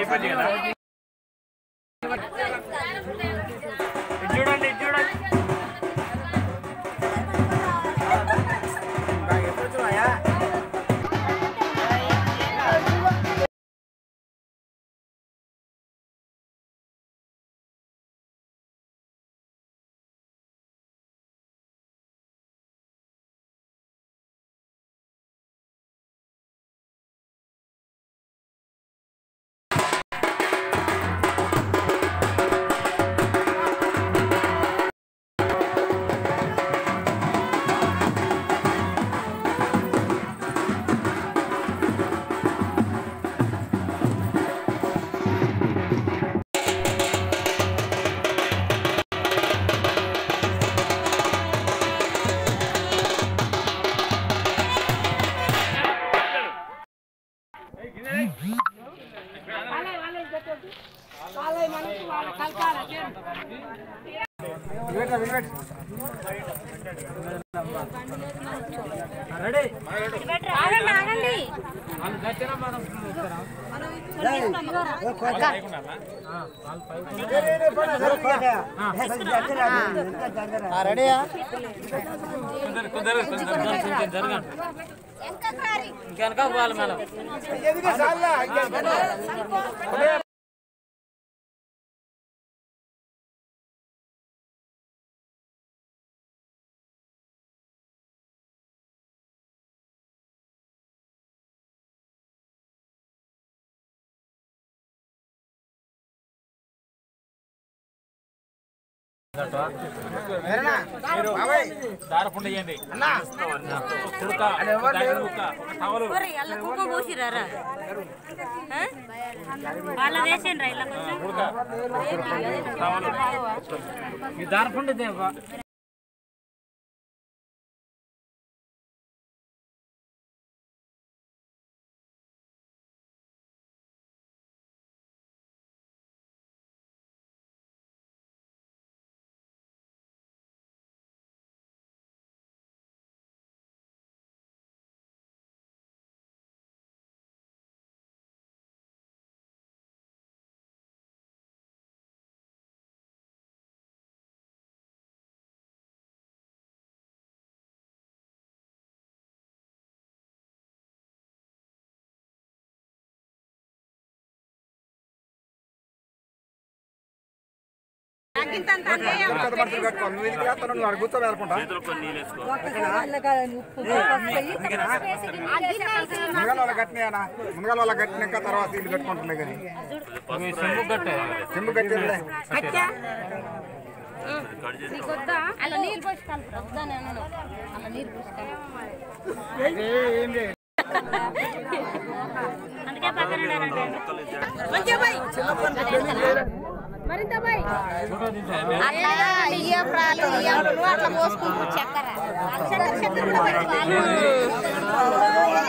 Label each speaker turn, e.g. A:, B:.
A: అయిపోయింది కదా ఇది చూడండి ఇది చూడండి
B: ఆగండి ఆగండి
A: ఇంకెనక పోవాలి మేడం దారపుండ ఇవ్వండి కుడుక కుక్క టవలు
B: ఒరేయ్, అల్ల కుంకుమ పోసిరారా ఆ? వాళ్ళ వేసిండ్రా ఇలా కొంచెం
A: ఈ దారపుండ దేవా
C: ముంగల వాళ్ళ కట్టినాయనా ముంగల వాళ్ళ కట్టినాక తర్వాత ఇల్లు కట్టుకుంటున్నాయి కానీ
A: చెంబు కట్టే
C: చెంబు కట్టిందిలే
B: అలా నీళ్ళు పోసి కలుపురా వద్దా నేను అలా నీళ్ళు పోసి కలుపు. అందుకే పక్కన ఉండాలంటే. మంచిగా పోయి. మరింత పోయి. అట్లా ఇయ్యం రాళ్ళు, ఇయ్యం అట్లా పోసుకుంటారు చక్కెర చక్కెర చక్కెర కూడా పెట్టుకోవాలి.